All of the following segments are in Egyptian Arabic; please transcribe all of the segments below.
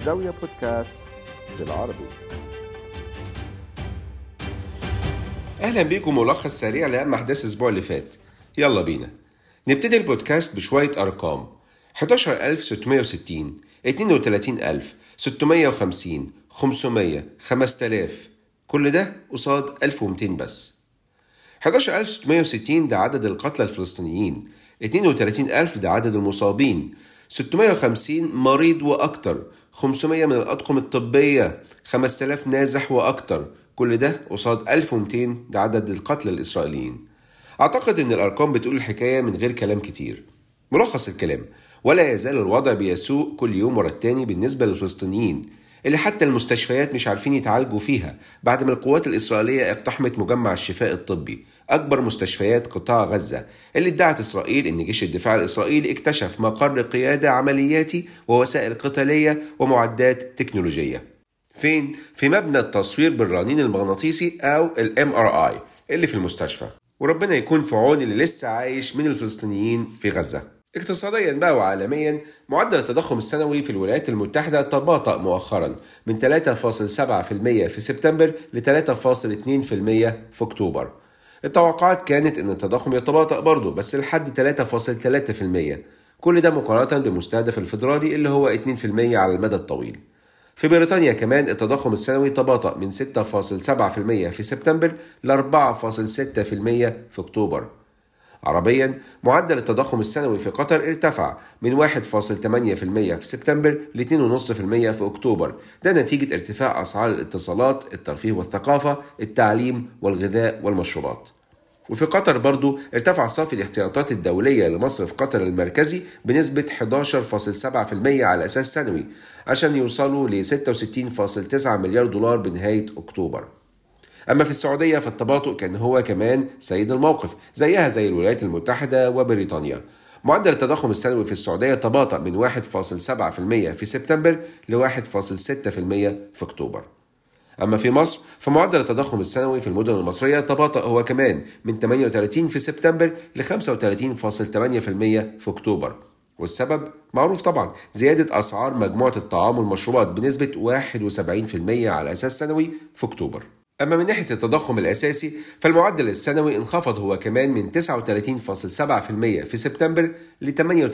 زاوية بودكاست بالعربي اهلا بيكم ملخص سريع لاهم احداث الاسبوع اللي فات يلا بينا نبتدي البودكاست بشويه ارقام 11660 32600 650 500 5000 كل ده قصاد 1200 بس 11660 ده عدد القتلى الفلسطينيين 32000 ده عدد المصابين 650 مريض وأكتر 500 من الأطقم الطبية 5000 نازح وأكتر كل ده قصاد 1200 ده عدد القتلى الإسرائيليين أعتقد إن الأرقام بتقول الحكاية من غير كلام كتير ملخص الكلام ولا يزال الوضع بيسوء كل يوم ورا التاني بالنسبة للفلسطينيين اللي حتى المستشفيات مش عارفين يتعالجوا فيها بعد ما القوات الإسرائيلية اقتحمت مجمع الشفاء الطبي أكبر مستشفيات قطاع غزة اللي ادعت إسرائيل إن جيش الدفاع الإسرائيلي اكتشف مقر قيادة عملياتي ووسائل قتالية ومعدات تكنولوجية فين؟ في مبنى التصوير بالرنين المغناطيسي أو ال MRI اللي في المستشفى وربنا يكون في عون اللي لسه عايش من الفلسطينيين في غزة اقتصاديا بقى وعالميا معدل التضخم السنوي في الولايات المتحدة تباطأ مؤخرا من 3.7% في سبتمبر ل 3.2% في أكتوبر التوقعات كانت أن التضخم يتباطأ برضه بس لحد 3.3% كل ده مقارنة بمستهدف الفيدرالي اللي هو 2% على المدى الطويل في بريطانيا كمان التضخم السنوي تباطأ من 6.7% في سبتمبر ل 4.6% في أكتوبر عربيا معدل التضخم السنوي في قطر ارتفع من 1.8% في سبتمبر ل 2.5% في أكتوبر ده نتيجة ارتفاع أسعار الاتصالات الترفيه والثقافة التعليم والغذاء والمشروبات وفي قطر برضو ارتفع صافي الاحتياطات الدولية لمصرف قطر المركزي بنسبة 11.7% على أساس سنوي عشان يوصلوا ل 66.9 مليار دولار بنهاية أكتوبر أما في السعودية فالتباطؤ كان هو كمان سيد الموقف زيها زي الولايات المتحدة وبريطانيا معدل التضخم السنوي في السعودية تباطأ من 1.7% في سبتمبر ل 1.6% في أكتوبر أما في مصر فمعدل التضخم السنوي في المدن المصرية تباطأ هو كمان من 38 في سبتمبر ل 35.8% في أكتوبر والسبب معروف طبعا زيادة أسعار مجموعة الطعام والمشروبات بنسبة 71% على أساس سنوي في أكتوبر أما من ناحية التضخم الأساسي فالمعدل السنوي انخفض هو كمان من 39.7% في سبتمبر ل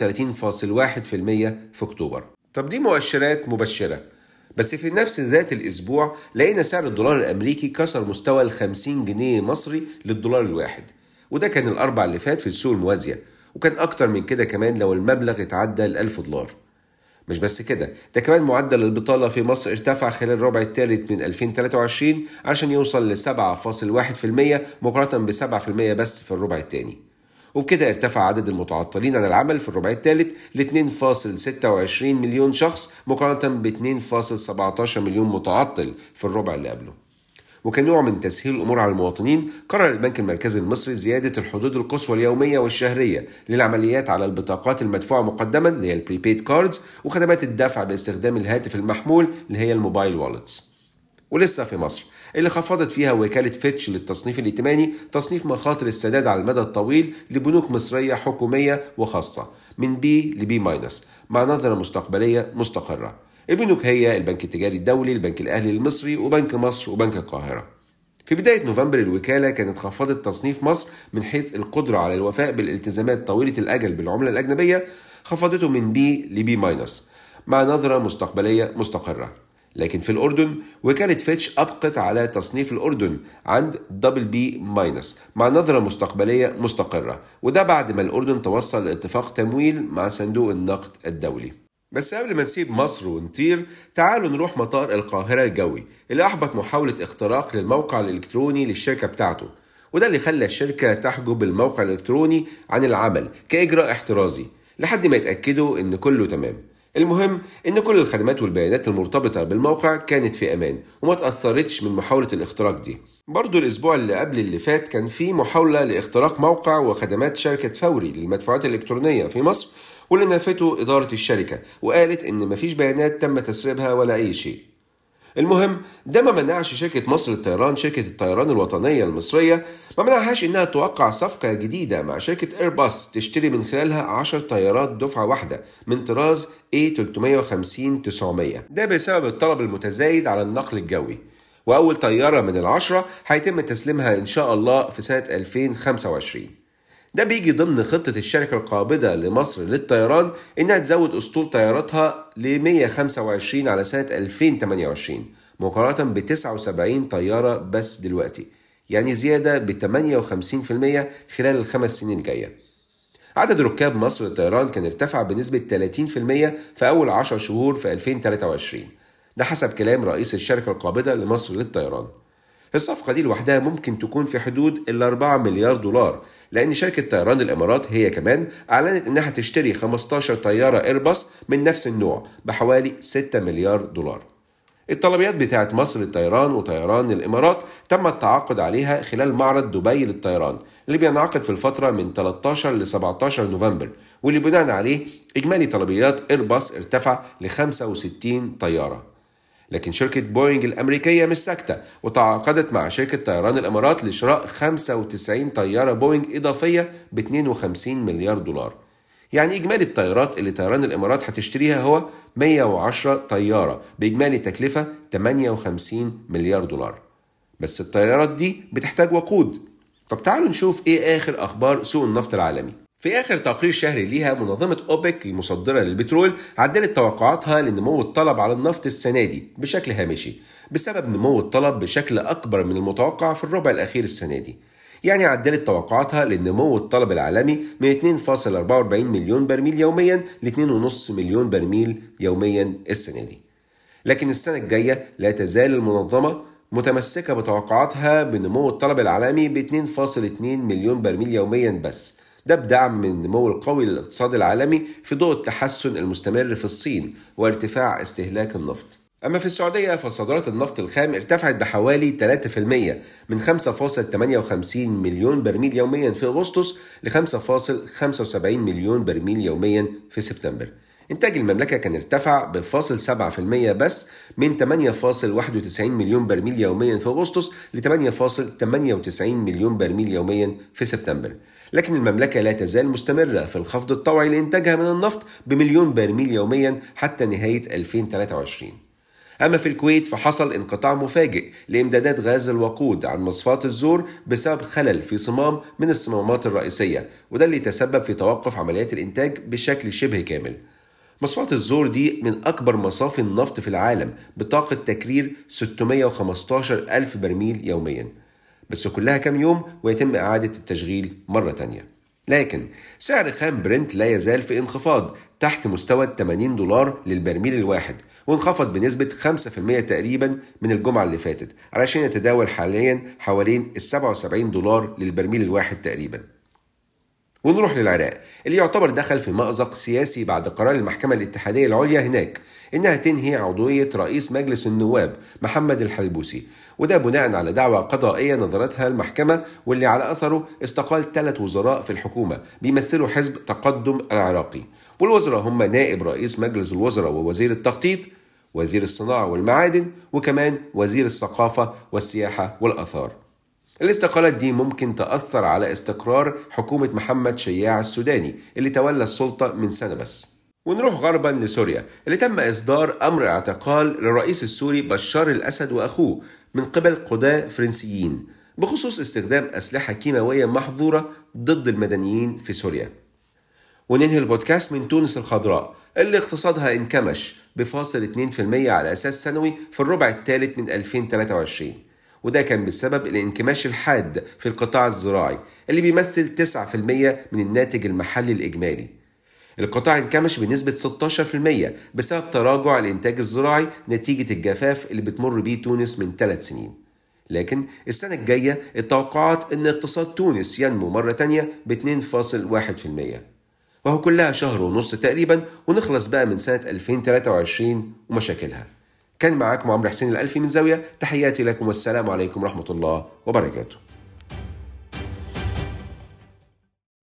38.1% في أكتوبر طب دي مؤشرات مبشرة بس في نفس ذات الأسبوع لقينا سعر الدولار الأمريكي كسر مستوى ال 50 جنيه مصري للدولار الواحد وده كان الأربع اللي فات في السوق الموازية وكان أكتر من كده كمان لو المبلغ اتعدى ال 1000 دولار مش بس كده ده كمان معدل البطالة في مصر ارتفع خلال الربع الثالث من 2023 عشان يوصل ل 7.1% مقارنة ب 7% بس في الربع الثاني وبكده ارتفع عدد المتعطلين عن العمل في الربع الثالث ل 2.26 مليون شخص مقارنة ب 2.17 مليون متعطل في الربع اللي قبله وكنوع من تسهيل الامور على المواطنين قرر البنك المركزي المصري زياده الحدود القصوى اليوميه والشهريه للعمليات على البطاقات المدفوعه مقدما اللي هي البريبيد كاردز وخدمات الدفع باستخدام الهاتف المحمول اللي هي الموبايل والتس ولسه في مصر اللي خفضت فيها وكالة فيتش للتصنيف الائتماني تصنيف مخاطر السداد على المدى الطويل لبنوك مصرية حكومية وخاصة من بي لبي ماينس مع نظرة مستقبلية مستقرة البنوك هي البنك التجاري الدولي البنك الأهلي المصري وبنك مصر وبنك القاهرة في بداية نوفمبر الوكالة كانت خفضت تصنيف مصر من حيث القدرة على الوفاء بالالتزامات طويلة الأجل بالعملة الأجنبية خفضته من بي لبي ماينس مع نظرة مستقبلية مستقرة لكن في الأردن وكالة فيتش أبقت على تصنيف الأردن عند دبل بي ماينس مع نظرة مستقبلية مستقرة وده بعد ما الأردن توصل لاتفاق تمويل مع صندوق النقد الدولي بس قبل ما نسيب مصر ونطير تعالوا نروح مطار القاهرة الجوي اللي أحبط محاولة اختراق للموقع الإلكتروني للشركة بتاعته وده اللي خلى الشركة تحجب الموقع الإلكتروني عن العمل كإجراء احترازي لحد ما يتأكدوا إن كله تمام المهم إن كل الخدمات والبيانات المرتبطة بالموقع كانت في أمان وما تأثرتش من محاولة الاختراق دي برضو الأسبوع اللي قبل اللي فات كان في محاولة لاختراق موقع وخدمات شركة فوري للمدفوعات الإلكترونية في مصر واللي نافته إدارة الشركة وقالت إن مفيش بيانات تم تسريبها ولا أي شيء المهم ده ما منعش شركة مصر للطيران شركة الطيران الوطنية المصرية ما منعهاش إنها توقع صفقة جديدة مع شركة إيرباص تشتري من خلالها 10 طيارات دفعة واحدة من طراز A350-900 ده بسبب الطلب المتزايد على النقل الجوي وأول طيارة من العشرة هيتم تسليمها إن شاء الله في سنة 2025 ده بيجي ضمن خطة الشركة القابضة لمصر للطيران إنها تزود أسطول طياراتها ل 125 على سنة 2028 مقارنة ب 79 طيارة بس دلوقتي يعني زيادة ب 58% خلال الخمس سنين الجاية عدد ركاب مصر للطيران كان ارتفع بنسبة 30% في أول 10 شهور في 2023 ده حسب كلام رئيس الشركة القابضة لمصر للطيران الصفقة دي لوحدها ممكن تكون في حدود ال 4 مليار دولار لأن شركة طيران الإمارات هي كمان أعلنت إنها تشتري 15 طيارة إيرباص من نفس النوع بحوالي 6 مليار دولار الطلبيات بتاعت مصر للطيران وطيران الإمارات تم التعاقد عليها خلال معرض دبي للطيران اللي بينعقد في الفترة من 13 ل 17 نوفمبر واللي بناء عليه إجمالي طلبيات إيرباص ارتفع ل 65 طيارة لكن شركة بوينج الأمريكية مش ساكتة وتعاقدت مع شركة طيران الإمارات لشراء 95 طيارة بوينج إضافية ب 52 مليار دولار يعني إجمالي الطيارات اللي طيران الإمارات هتشتريها هو 110 طيارة بإجمالي تكلفة 58 مليار دولار بس الطيارات دي بتحتاج وقود طب تعالوا نشوف إيه آخر أخبار سوق النفط العالمي في آخر تقرير شهري ليها منظمة أوبك المصدرة للبترول عدلت توقعاتها لنمو الطلب على النفط السنة دي بشكل هامشي بسبب نمو الطلب بشكل أكبر من المتوقع في الربع الأخير السنة دي يعني عدلت توقعاتها لنمو الطلب العالمي من 2.44 مليون برميل يوميا ل 2.5 مليون برميل يوميا السنة دي لكن السنة الجاية لا تزال المنظمة متمسكة بتوقعاتها بنمو الطلب العالمي ب 2.2 مليون برميل يوميا بس ده بدعم من النمو القوي للاقتصاد العالمي في ضوء التحسن المستمر في الصين وارتفاع استهلاك النفط أما في السعودية فصادرات النفط الخام ارتفعت بحوالي 3% من 5.58 مليون برميل يوميا في أغسطس ل 5.75 مليون برميل يوميا في سبتمبر إنتاج المملكة كان ارتفع بفاصل 7% بس من 8.91 مليون برميل يوميا في أغسطس ل 8.98 مليون برميل يوميا في سبتمبر لكن المملكة لا تزال مستمرة في الخفض الطوعي لإنتاجها من النفط بمليون برميل يوميا حتى نهاية 2023 أما في الكويت فحصل انقطاع مفاجئ لإمدادات غاز الوقود عن مصفاة الزور بسبب خلل في صمام من الصمامات الرئيسية وده اللي تسبب في توقف عمليات الإنتاج بشكل شبه كامل مصفاة الزور دي من أكبر مصافي النفط في العالم بطاقة تكرير 615 ألف برميل يوميا بس كلها كام يوم ويتم إعادة التشغيل مرة تانية لكن سعر خام برنت لا يزال في انخفاض تحت مستوى 80 دولار للبرميل الواحد وانخفض بنسبة 5% تقريبا من الجمعة اللي فاتت علشان يتداول حاليا حوالين ال 77 دولار للبرميل الواحد تقريبا ونروح للعراق اللي يعتبر دخل في مأزق سياسي بعد قرار المحكمة الاتحادية العليا هناك إنها تنهي عضوية رئيس مجلس النواب محمد الحلبوسي وده بناء على دعوى قضائية نظرتها المحكمة واللي على أثره استقال ثلاث وزراء في الحكومة بيمثلوا حزب تقدم العراقي والوزراء هم نائب رئيس مجلس الوزراء ووزير التخطيط وزير الصناعة والمعادن وكمان وزير الثقافة والسياحة والآثار الاستقالات دي ممكن تأثر على استقرار حكومة محمد شياع السوداني اللي تولى السلطة من سنة بس ونروح غربا لسوريا اللي تم إصدار أمر اعتقال للرئيس السوري بشار الأسد وأخوه من قبل قضاة فرنسيين بخصوص استخدام أسلحة كيماوية محظورة ضد المدنيين في سوريا وننهي البودكاست من تونس الخضراء اللي اقتصادها انكمش بفاصل 2% على أساس سنوي في الربع الثالث من 2023 وده كان بسبب الانكماش الحاد في القطاع الزراعي اللي بيمثل 9% من الناتج المحلي الإجمالي القطاع انكمش بنسبة 16% بسبب تراجع الإنتاج الزراعي نتيجة الجفاف اللي بتمر بيه تونس من ثلاث سنين لكن السنة الجاية التوقعات أن اقتصاد تونس ينمو مرة تانية ب 2.1% وهو كلها شهر ونص تقريبا ونخلص بقى من سنة 2023 ومشاكلها كان معاكم عمرو حسين الألفي من زاوية تحياتي لكم والسلام عليكم ورحمة الله وبركاته